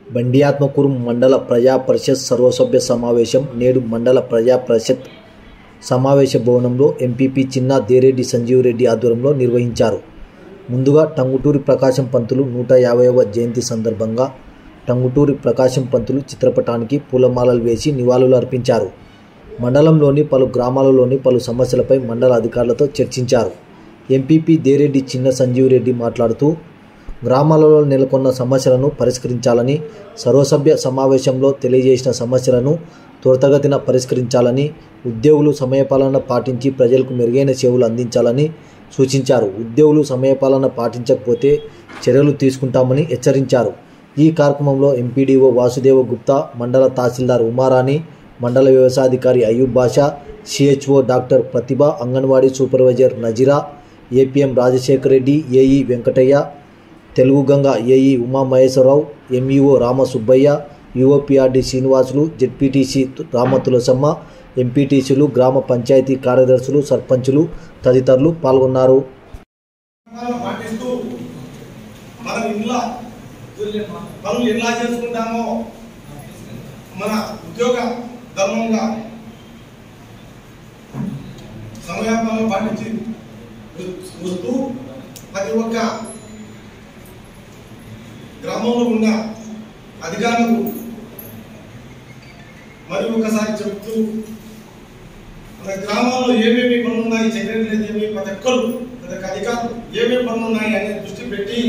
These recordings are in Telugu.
బండియాత్మకూరు మండల ప్రజా పరిషత్ సర్వసభ్య సమావేశం నేడు మండల ప్రజా పరిషత్ సమావేశ భవనంలో ఎంపీపీ చిన్న దేరెడ్డి సంజీవ్ రెడ్డి ఆధ్వర్యంలో నిర్వహించారు ముందుగా టంగుటూరి ప్రకాశం పంతులు నూట యాభైవ జయంతి సందర్భంగా టంగుటూరి ప్రకాశం పంతులు చిత్రపటానికి పూలమాలలు వేసి నివాళులు అర్పించారు మండలంలోని పలు గ్రామాలలోని పలు సమస్యలపై మండల అధికారులతో చర్చించారు ఎంపీపీ దేరెడ్డి చిన్న సంజీవ్ రెడ్డి మాట్లాడుతూ గ్రామాలలో నెలకొన్న సమస్యలను పరిష్కరించాలని సర్వసభ్య సమావేశంలో తెలియజేసిన సమస్యలను త్వరితగతిన పరిష్కరించాలని ఉద్యోగులు సమయపాలన పాటించి ప్రజలకు మెరుగైన సేవలు అందించాలని సూచించారు ఉద్యోగులు సమయపాలన పాటించకపోతే చర్యలు తీసుకుంటామని హెచ్చరించారు ఈ కార్యక్రమంలో ఎంపీడీఓ వాసుదేవ గుప్తా మండల తహసీల్దార్ ఉమారాణి మండల వ్యవసాయాధికారి Ayyub Basha CHO doctor Pratibha anganwadi supervisor Nazira APM Rajasekhar Reddy AE Venkataiah Telugu Ganga AE Umamaheswararao MEO Ramasubbaiah EOPRD Srinivasulu ZPTC Ramatulasamma ఎంపీటీసీలు గ్రామ పంచాయతీ కార్యదర్శులు సర్పంచులు తదితరులు పాల్గొన్నారు మనం పాటిస్తూ మనం ఇంట్లో పనులు ఎలా చేసుకుంటామో మన ఉద్యోగ ధర్మంగా సమయాపాలన పాటించి వస్తూ ప్రతి ఒక్క గ్రామంలో ఉన్న అధికారులకు మరి ఒకసారి చెప్తూ మన గ్రామాల్లో ఏమేమి పనులు ఉన్నాయి సెక్రటరీ ఏమి ప్రతి ఒక్కరు ప్రతి ఒక్క అధికారులు ఏమేమి పనులు ఉన్నాయి అనే దృష్టి పెట్టి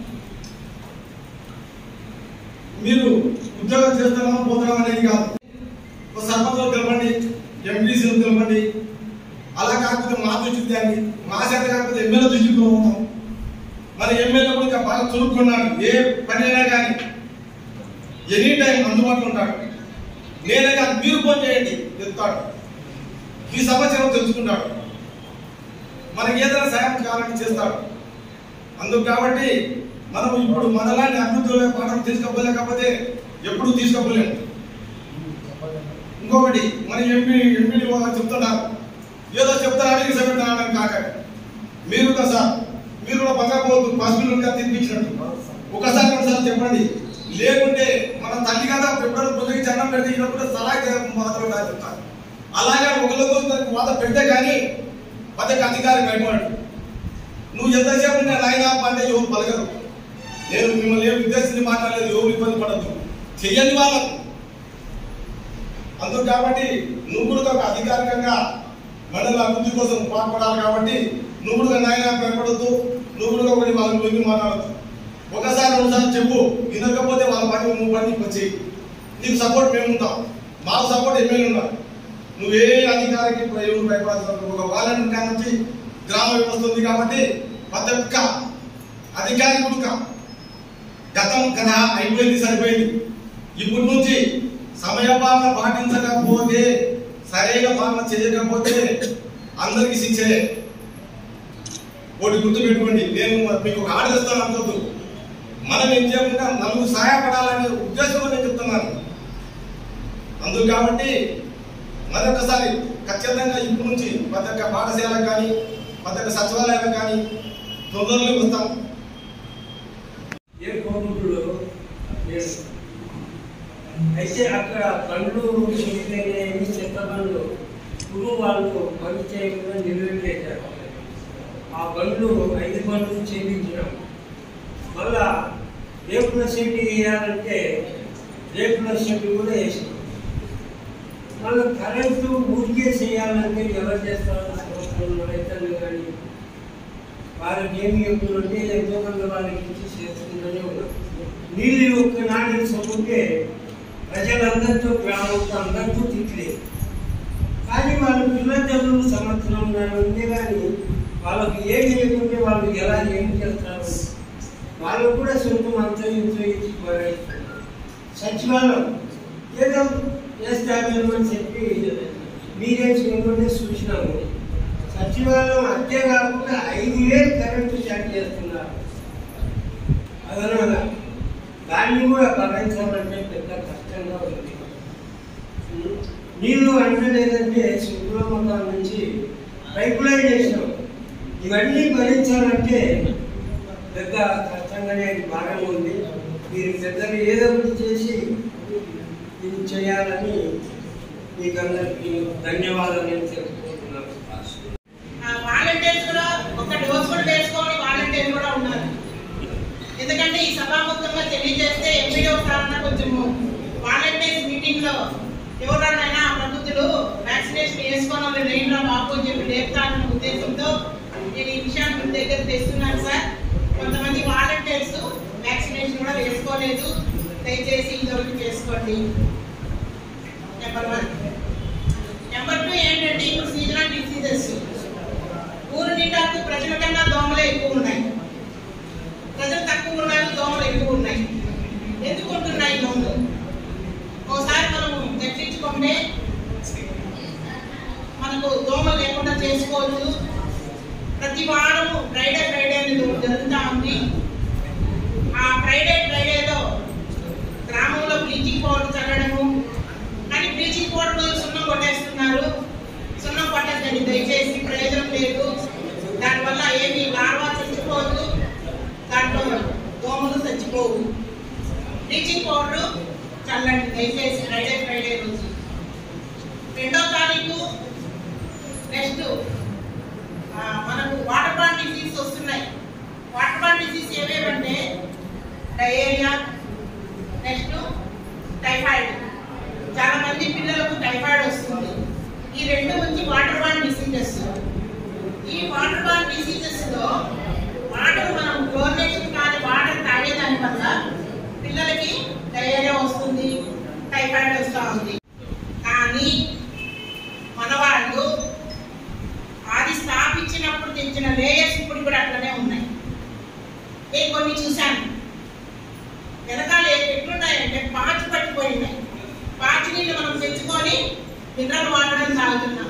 మీరు ఉద్యోగం చేస్తున్నామా పోతున్నామా అనేది కాదు ఒక సర్పంచ్లో తెలపండి ఎంపీసీలు తెలపండి అలా కాకపోతే మా దృష్టికి తేండి మా చేత కాకపోతే ఎమ్మెల్యే దృష్టికి పోతాం మరి ఎమ్మెల్యే కూడా ఇంకా బాగా చురుక్కున్నాడు ఏ పని అయినా కానీ ఎనీ టైం అందుబాటులో ఉంటాడు నేనే కాదు మీరు ఫోన్ చేయండి చెప్తాడు ఈ సమాచారం తెలుసుకుంటాడు మనకి ఏదైనా సాయం కావాలని చేస్తాడు అందుకు కాబట్టి మనం ఇప్పుడు మనలాంటి అభివృద్ధిలో పాఠం తీసుకపోలేకపోతే ఎప్పుడు తీసుకపోలేము ఇంకొకటి మన ఎంపీ ఎంపీ చెప్తున్నారు ఏదో చెప్తారు అడిగి చెప్తున్నారు కాక మీరు కూడా సార్ మీరు కూడా బంగాపోతు హాస్పిటల్ తినిపించినట్టు ఒకసారి ఒకసారి చెప్పండి లేకుంటే మన తల్లి కదా ఎప్పుడైనా బుద్ధకి చన్నం పెడితే ఈయనప్పుడు సలహా మాత్రం నాకు చెప్తాను అలాగే ఒకరితో వాత పెడితే కానీ పదకి అధికారి భయపడు నువ్వు ఎంతసేపు నేను నాయన అంటే ఎవరు పలకరు నేను మిమ్మల్ని ఏం ఉద్దేశించి మాట్లాడలేదు ఎవరు ఇబ్బంది పడద్దు చెయ్యని వాళ్ళకు అందుకు కాబట్టి నువ్వు కూడా ఒక అధికారికంగా మండల అభివృద్ధి కోసం పాటుపడాలి కాబట్టి నువ్వు కూడా నాయన భయపడద్దు నువ్వు కూడా ఒకటి వాళ్ళని పోయి మాట్లాడద్దు ఒకసారి రెండుసార్లు చెప్పు వినకపోతే వాళ్ళ పని నువ్వు పని వచ్చి నీకు సపోర్ట్ మేము ఉంటాం మాకు సపోర్ట్ ఎమ్మెల్యే ఉన్నారు నువ్వే అధికారికి ఎవరు భయపడాల్సిన ఒక వాలంటీర్ కాడ నుంచి గ్రామ వ్యవస్థ ఉంది కాబట్టి ప్రతి ఒక్క అధికారి కూడా గతం కదా అయిపోయింది సరిపోయింది ఇప్పటి నుంచి సమయపాలన పాటించకపోతే సరైన పాలన చేయకపోతే అందరికి శిక్షే ఒకటి గుర్తు పెట్టుకోండి నేను మీకు ఒక ఆర్డర్ ఇస్తాను అనుకోద్దు మనం ఏం చేయకుండా నలుగురు సహాయపడాలనే ఉద్దేశంలో నేను చెప్తున్నాను అందుకు కాబట్టి మరొకసారి ఖచ్చితంగా ఇప్పటి నుంచి ప్రతి ఒక్క పాఠశాలకు కానీ ప్రతి ఒక్క సచివాలయాలకు కానీ తొందరలో వస్తాం ఏ కోరుకుంటుడు లేదు అయితే అక్కడ బండ్లు మిగిలినవి చెత్త బండ్లు ఇప్పుడు వాళ్ళు పని చేయకుండా నిలబెట్టేశారు ఆ బండ్లు ఐదు బండ్లు చేయించడం మళ్ళా రేపుల షెడ్ వేయాలంటే రేపుల షెడ్ కూడా వేసినాం మళ్ళీ కరెంటు ఊరికే చేయాలంటే ఎవరు చేస్తారు సంవత్సరంలో రైతులు కానీ వాళ్ళకి ఏమి చెప్తుందంటే ఎంతో మంది వాళ్ళకి ఇచ్చి చేస్తుందని ఉన్నారు నీళ్ళు ఒక్క నాటిని చదువుతే ప్రజలందరితో గ్రామంతో అందరితో తిట్టలేదు కానీ వాళ్ళు పిల్లలు సంవత్సరం ఉంది కానీ వాళ్ళకి ఏమి లేకుంటే వాళ్ళు ఎలా ఏం చేస్తారు వాళ్ళు కూడా సొంతం అంతరించో ఇచ్చి పోరాడుతున్నారు సచివాలయం ఏదో చేస్తామేమో అని చెప్పి మీరే చేయకుండా చూసినాము సచివాలయం అంతే కాకుండా ఐదు వేలు కరెంటు షార్ట్ చేస్తున్నారు అదనగా దాన్ని కూడా భరించాలంటే పెద్ద కష్టంగా ఉంది నీళ్లు అంటలేదంటే శుభ్రమతం నుంచి పైప్ లైన్ చేసినాం ఇవన్నీ భరించాలంటే పెద్ద కష్టంగానే భారం ఉంది మీరు పెద్దలు ఏదో ఒకటి చేసి ఇది చేయాలని మీకు అందరికీ ధన్యవాదాలు నేను తెలుపుకుంటున్నాను వాలంటీర్స్ కూడా ఒక డోస్ కూడా వేసుకోవాలి వాలంటీర్ కూడా ఉన్నారు ఎందుకంటే ఈ సభాముఖంగా తెలియజేస్తే ఎంపీడీ సారణ కొంచెం వాలంటీర్స్ మీటింగ్ లో ఎవరైనా ప్రభుత్వులు వ్యాక్సినేషన్ వేసుకోవడం లేదు ఏంట్రా బాబు అని చెప్పి లేపుతారన్న ఉద్దేశంతో నేను ఈ విషయాన్ని మీ దగ్గర తెస్తున్నాను సార్ కొంతమంది వాలంటీర్స్ వ్యాక్సినేషన్ కూడా వేసుకోలేదు దయచేసి ఇదొకటి చేసుకోండి నెంబర్ వన్ నెంబర్ టూ ఏంటంటే ఇప్పుడు సీజనల్ డిసీజెస్ ఊరు నిండాకు ప్రజల కన్నా దోమలే ఎక్కువ ఉన్నాయి ప్రజలు తక్కువ ఉన్నారు దోమలు ఎక్కువ ఉన్నాయి ఎందుకు ఉంటున్నాయి దోమలు ఒకసారి మనం చర్చించుకుంటే మనకు దోమలు లేకుండా చేసుకోవచ్చు ప్రతి వారము ఫ్రైడే ఫ్రైడే అనేది ఒకటి జరుగుతూ ఉంది ఆ ఫ్రైడే ఫ్రైడేలో గ్రామంలో బ్లీచింగ్ పౌడర్ చల్లడము కానీ బ్లీచింగ్ పౌడర్ బదులు సున్నం కొట్టేస్తున్నారు సున్నం కొట్టద్దండి దయచేసి ప్రయోజనం లేదు దానివల్ల ఏమి లార్వా చచ్చిపోదు దాంట్లో దోమలు చచ్చిపోవు బ్లీచింగ్ పౌడర్ చల్లండి దయచేసి ఫ్రైడే ఫ్రైడే రోజు రెండో తారీఖు నెక్స్ట్ మనకు వాటర్ బాన్ డిసీజ్ వస్తున్నాయి వాటర్ బాన్ డిసీజ్ ఏవేవంటే డయేరియా నెక్స్ట్ టైఫాయిడ్ చాలా మంది పిల్లలకు టైఫాయిడ్ వస్తుంది ఈ రెండు వచ్చి వాటర్ బాన్ డిసీజెస్ ఈ వాటర్ బాన్ డిసీజెస్ లో వాటర్ మనం క్లోరినేషన్ కానీ వాటర్ తాగేదాని వల్ల పిల్లలకి డయేరియా వస్తుంది టైఫాయిడ్ వస్తూ ఉంది కానీ మన వాళ్ళు అది స్థాపించినప్పుడు తెచ్చిన లేయర్స్ ఇప్పుడు కూడా అట్లనే ఉన్నాయి నేను కొన్ని చూశాను వెనకాల ఎట్లున్నాయంటే పాచి పట్టిపోయినాయి పాచి నీళ్ళు మనం తెచ్చుకొని మినరల్ వాటర్ అని తాగుతున్నాం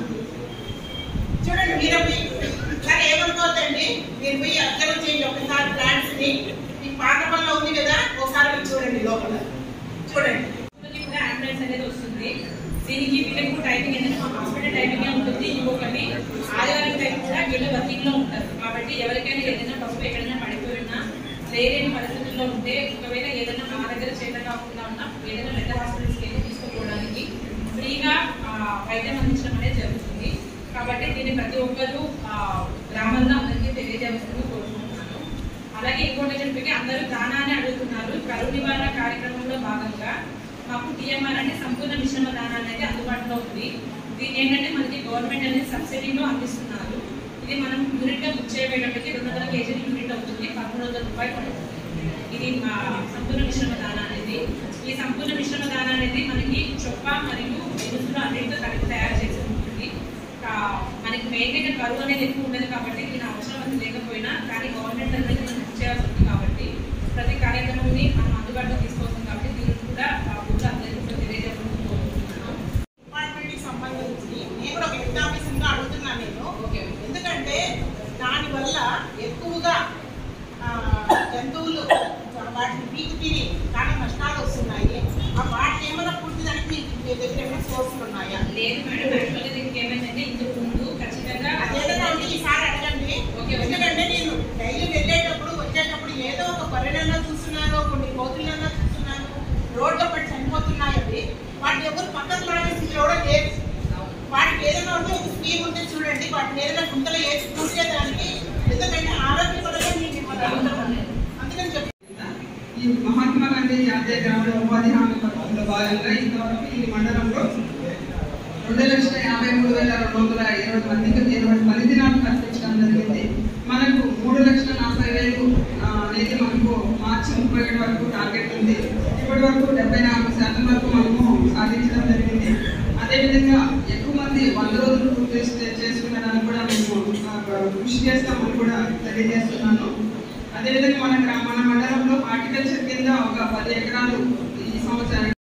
చూడండి మీరు పోయి సరే ఏమనుకోవద్దండి మీరు పోయి అబ్జర్వ్ చేయండి ఒకసారి ప్లాంట్స్ ని ఈ పాత పనిలో ఉంది కదా ఒకసారి మీరు చూడండి లోపల చూడండి మనకి కూడా అంబులెన్స్ అనేది వస్తుంది దీనికి వీళ్ళకి టైమింగ్ అనేది మా హాస్పిటల్ టైమింగ్ ఉంటుంది ఇంకొకటి ఆదివారం టైం కూడా వీళ్ళు వర్కింగ్ లో ఉంటారు కాబట్టి ఎవరికైనా ఏదైనా పసుపు ఎక్కడైనా పడిపోయినా లేలేని పరిస్థితుల్లో ఉంటే ఒకవేళ ఏదైనా మా దగ్గర చేత కాకుండా ఉన్నా ఏదైనా పెద్ద హాస్పిటల్స్కి వెళ్ళి తీసుకుపోవడానికి ఫ్రీగా ఆ, వైద్యం అందించడం అనేది జరుగుతుంది కాబట్టి దీన్ని ప్రతి ఒక్కరూ ఆ, గ్రామంలో అందరికీ తెలియజేయాల్సిందిగా కోరుకుంటున్నాను అలాగే ఇంకోటి చెప్పి అందరూ దానాన్ని అడుగుతున్నారు కరువు నివారణ కార్యక్రమంలో భాగంగా మాకు టీఎంఆర్ అంటే సంపూర్ణ మిశ్రమ దానా అనేది అందుబాటులో ఉంది దీని ఏంటంటే మనకి గవర్నమెంట్ అనేది సబ్సిడీలో అందిస్తున్నారు ఇది మనం యూనిట్ గా బుక్ చేయబోయేటప్పటికి రెండు వందల కేజీల యూనిట్ అవుతుంది పదమూడు వందల రూపాయలు పడుతుంది ఇది మా సంపూర్ణ మిశ్రమ దాన అనేది ఈ సంపూర్ణ మిశ్రమ దాన అనేది మనకి చొప్ప మరియు ఎరుసులు అన్నింటితో కలిపి తయారు చేసి ఉంటుంది ఆ, మనకి మెయిన్ గా కరువు అనేది ఎక్కువ ఉండదు కాబట్టి దీని అవసరం అది లేకపోయినా కానీ గవర్నమెంట్ అనేది మనం బుక్ చేయాల్సి ఉంది కాబట్టి ప్రతి కార్యక్రమాన్ని మనం అందుబాటులో తీసుకోవచ్చు కాబట్టి దీనికి కూడా ఆ, ఊళ్ళో అందరికీ కూడా తెలియజేయాలని కోరుకుంటున్నాను డిపార్ట్మెంట్ కి సంబంధించి నేను కూడా ఒక హెడ్ ఆఫీసర్ గా అడుగుతున్నాను నేను ఓకే. ఎందుకంటే దానివల్ల ఎక్కువగా ఆ, జంతువులు వాటిని పీకి తిని చాలా నష్టాలు వస్తున్నాయి ఆ వాటిని ఏమైనా పూర్తి దానికి మీ మీ దగ్గర ఏమైనా సోర్సులు ఉన్నాయా లేదు మేడం యాక్చువల్గా దీనికి ఏమైందంటే ఇంతకు ముందు ఖచ్చితంగా అదేదైనా ఉంటే ఈసారి అడగండి ఓకే. ఎందుకంటే నేను డైలీ వెళ్ళేటప్పుడు వచ్చేటప్పుడు ఏదో ఒక బర్రెనన్నా చూస్తున్నాను కొన్ని కోతులన్నా చూస్తున్నాను రోడ్ల పడి చనిపోతున్నాయి అవి వాటిని ఎవరు పక్కకు లాగేసి కూడా లేదు వాటికి ఏదైనా ఉంటే ఒక స్కీమ్ ఉంటే చూడండి వాటిని ఏదైనా గుంతలో వేసి పూసేదానికి ఎందుకంటే ఆరోగ్యపరంగా మీకు మిమ్మల్ని అడుగుతున్నాను. అందుకని చెప్పి ఈ మహాత్మా గాంధీ జాతీయ గ్రామీణ ఉపాధి హామీ పథకంలో భాగంగా ఇంతవరకు ఈ మండలంలో రెండు లక్షల యాభై మూడు వేల రెండు వందల ఇరవై మందికి ఇరవై పని దినాలు కల్పించడం జరిగింది మనకు మూడు లక్షల నలభై వేలు ఆ, అనేది మనకు మార్చి ముప్పై ఒకటి వరకు టార్గెట్ ఉంది ఇప్పటి వరకు డెబ్బై నాలుగు శాతం వరకు మనము సాధించడం జరిగింది అదేవిధంగా ఎక్కువ మంది వంద రోజులు పూర్తి చేసి- చేసుకునేదానికి కూడా మేము ఆ, కృషి చేస్తామని కూడా తెలియజేస్తున్నాను అదేవిధంగా మన గ్రామ మన మండలంలో హార్టికల్చర్ కింద ఒక పది ఎకరాలు ఈ సంవత్సరం